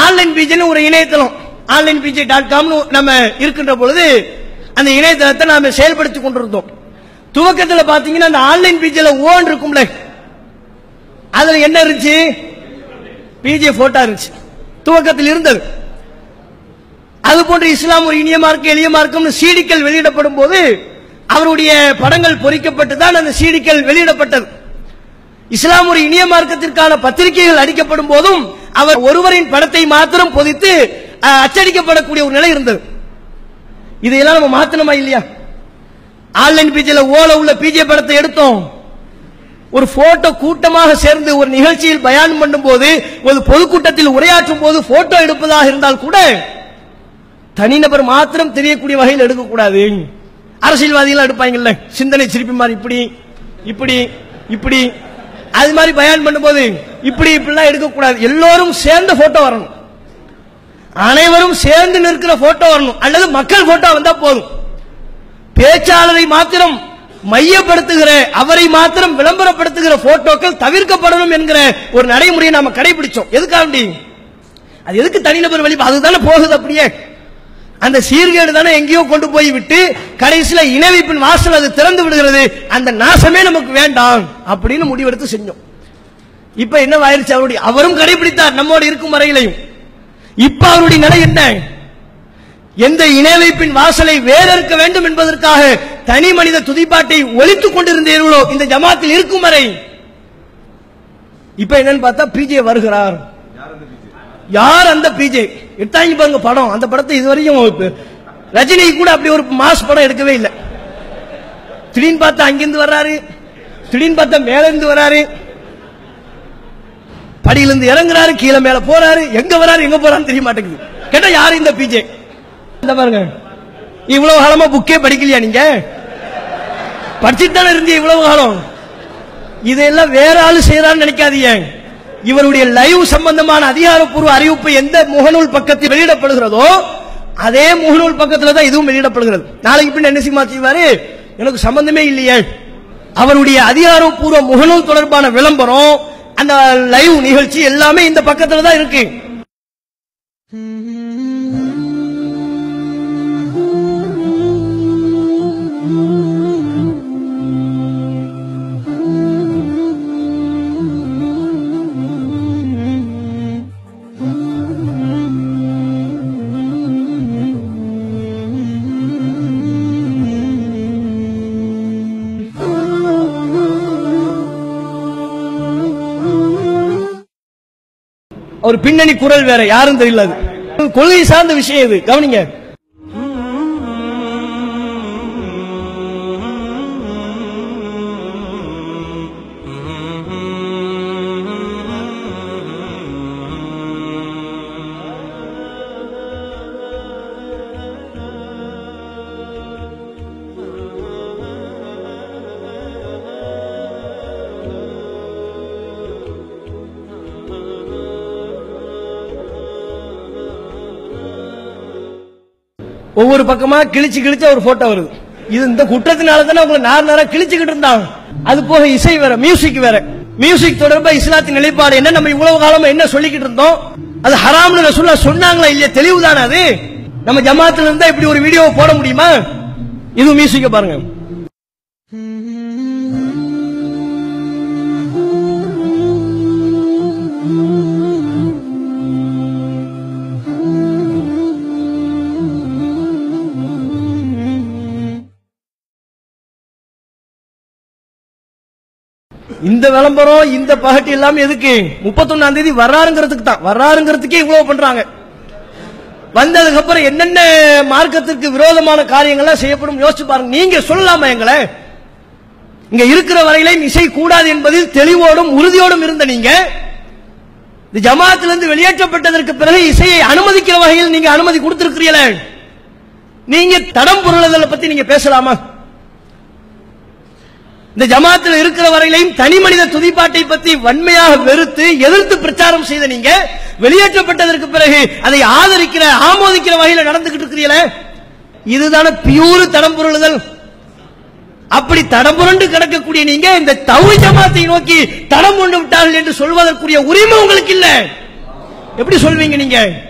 online பிஜேன்னு ஒரு இணையதளம் online PJ dot காம்னு நம்ம இருக்கின்ற பொழுது அந்த இணையதளத்தை நாம செயல்படுத்தி கொண்டிருந்தோம் துவக்கத்துல பாத்தீங்கன்னா அந்த ஆன்லைன் பிஜேல ஓன் இருக்கும்ல அதுல என்ன இருந்துச்சு பிஜே போட்டோ இருந்துச்சு துவக்கத்தில் இருந்தது அது போன்று இஸ்லாம் ஒரு இனிய மார்க்கம் எளிய மார்க்கம் சீடிக்கள் வெளியிடப்படும் போது அவருடைய படங்கள் பொறிக்கப்பட்டு தான் அந்த சீடிக்கள் வெளியிடப்பட்டது இஸ்லாம் ஒரு இனிய மார்க்கத்திற்கான பத்திரிகைகள் அடிக்கப்படும் போதும் அவர் ஒருவரின் படத்தை மாத்திரம் பொதித்து அஹ், அச்சடிக்கப்படக்கூடிய ஒரு நிலை இருந்தது இதையெல்லாம் நம்ம மாத்தணுமா இல்லையா ஆன்லைன் பிஜேல ஓல உள்ள பிஜே படத்தை எடுத்தோம் ஒரு போட்டோ கூட்டமாக சேர்ந்து ஒரு நிகழ்ச்சியில் பயான் பண்ணும்போது ஒரு பொதுக்கூட்டத்தில் உரையாற்றும் போது போட்டோ எடுப்பதாக இருந்தால் கூட தனிநபர் மாத்திரம் தெரியக்கூடிய வகையில் எடுக்கக்கூடாது அரசியல்வாதிகள் எடுப்பாங்கல்ல சிந்தனை சிரிப்பி மாதிரி இப்படி இப்படி இப்படி அது மாதிரி பயான் பண்ணும்போது இப்படி இப்படிலாம் எடுக்கக்கூடாது எல்லோரும் சேர்ந்த போட்டோ வரணும் அனைவரும் சேர்ந்து நிற்கிற போட்டோ வரணும் அல்லது மக்கள் போட்டோ வந்தா போதும் பேச்சாளரை மாத்திரம் மையப்படுத்துகிற அவரை மாத்திரம் விளம்பரப்படுத்துகிற போட்டோக்கள் தவிர்க்கப்படணும் என்கிற ஒரு நடைமுறையை நாம கடைபிடிச்சோம் எதுக்காண்டி அது எதுக்கு தனிநபர் வெளி அதுதானே போகுது அப்படியே அந்த சீர்கேடு தானே எங்கேயோ கொண்டு போய் விட்டு கடைசியில இணைவிப்பின் வாசல் அது திறந்து விடுகிறது அந்த நாசமே நமக்கு வேண்டாம் அப்படின்னு முடிவெடுத்து செஞ்சோம் இப்ப என்ன ஆயிருச்சு அவருடைய அவரும் கடைபிடித்தார் நம்மோடு இருக்கும் வரையிலையும் இப்ப அவருடைய நிலை என்ன எந்த இணை வைப்பின் வாசலை வேறறுக்க வேண்டும் என்பதற்காக தனி மனித துதிப்பாட்டை ஒழித்துக் கொண்டிருந்தீர்களோ இந்த ஜமாத்தில் இருக்கும் வரை இப்ப என்னன்னு பார்த்தா பிஜே வருகிறார் யார் அந்த பிஜே எடுத்தாங்க பாருங்க படம் அந்த படத்தை இதுவரையும் இப்ப ரஜினி கூட அப்படி ஒரு மாஸ் படம் எடுக்கவே இல்லை திடீர்னு பார்த்தா அங்கிருந்து வர்றாரு திடீர்னு பார்த்தா மேல இருந்து வர்றாரு படியிலிருந்து இறங்குறாரு கீழே மேல போறாரு எங்க வராரு எங்க போறான்னு தெரிய மாட்டேங்குது கேட்டா யாரு இந்த பிஜே இந்த பாருங்க இவ்வளவு காலமா புக்கே படிக்கலையா நீங்க படிச்சுட்டு தானே இருந்தீங்க இவ்வளவு காலம் இதெல்லாம் வேற ஆளு செய்யறான்னு நினைக்காதீங்க இவருடைய லைவ் சம்பந்தமான அதிகாரப்பூர்வ அறிவிப்பு எந்த முகநூல் பக்கத்தில் வெளியிடப்படுகிறதோ அதே முகநூல் பக்கத்துல தான் இதுவும் வெளியிடப்படுகிறது நாளைக்கு பின்ன என்ன செய்யுமா செய்வாரு எனக்கு சம்பந்தமே இல்லையே அவருடைய அதிகாரப்பூர்வ முகநூல் தொடர்பான விளம்பரம் அந்த லைவ் நிகழ்ச்சி எல்லாமே இந்த பக்கத்துல தான் இருக்கு ஒரு பின்னணி குரல் வேற யாரும் தெரியல அது கொள்கை சார்ந்த விஷயம் இது கவனிங்க ஒவ்வொரு பக்கமா கிழிச்சு கிழிச்சு ஒரு போட்டோ வருது இது இந்த குற்றத்தினால தானே உங்களை நார் நேரம் கிழிச்சுக்கிட்டு இருந்தாங்க அது போக இசை வேற மியூசிக் வேற மியூசிக் தொடர்பா இஸ்லாத்தின் நிலைப்பாடு என்ன நம்ம இவ்வளவு காலமா என்ன சொல்லிக்கிட்டு இருந்தோம் அது ஹராம்னு ரசூல்லா சொன்னாங்களா இல்லையா தெளிவுதானே அது நம்ம ஜமாத்துல இருந்தா இப்படி ஒரு வீடியோ போட முடியுமா இது மியூசிக்க பாருங்க இந்த விளம்பரம் இந்த பகட்டி எல்லாம் எதுக்கு முப்பத்தொன்னாம் தேதி வர்றாருங்கிறதுக்கு தான் வர்றாருங்கிறதுக்கே இவ்வளவு பண்றாங்க வந்ததுக்கு அப்புறம் என்னென்ன மார்க்கத்திற்கு விரோதமான காரியங்கள்லாம் செய்யப்படும் யோசிச்சு பாருங்க நீங்க சொல்லலாமா எங்களை இங்க இருக்கிற வரையிலும் இசை கூடாது என்பதில் தெளிவோடும் உறுதியோடும் இருந்த நீங்க இந்த ஜமாத்திலிருந்து வெளியேற்றப்பட்டதற்கு பிறகு இசையை அனுமதிக்கிற வகையில் நீங்க அனுமதி கொடுத்திருக்கிறீங்களே நீங்க தடம் பொருளுதலை பத்தி நீங்க பேசலாமா இந்த ஜமாத்தில் இருக்கிற வரையிலையும் தனி மனித துதிப்பாட்டை பற்றி வன்மையாக வெறுத்து எதிர்த்து பிரச்சாரம் செய்த நீங்க வெளியேற்றப்பட்டதற்கு பிறகு அதை ஆதரிக்கிற ஆமோதிக்கிற வகையில் நடந்துகிட்டு இருக்கிறீங்களே இதுதான பியூர் தடம் பொருளுதல் அப்படி தடம் புரண்டு கிடக்கக்கூடிய நீங்க இந்த தௌஹீத் ஜமாத்தை நோக்கி தடம் கொண்டு விட்டார்கள் என்று சொல்வதற்குரிய உரிமை உங்களுக்கு இல்ல எப்படி சொல்வீங்க நீங்க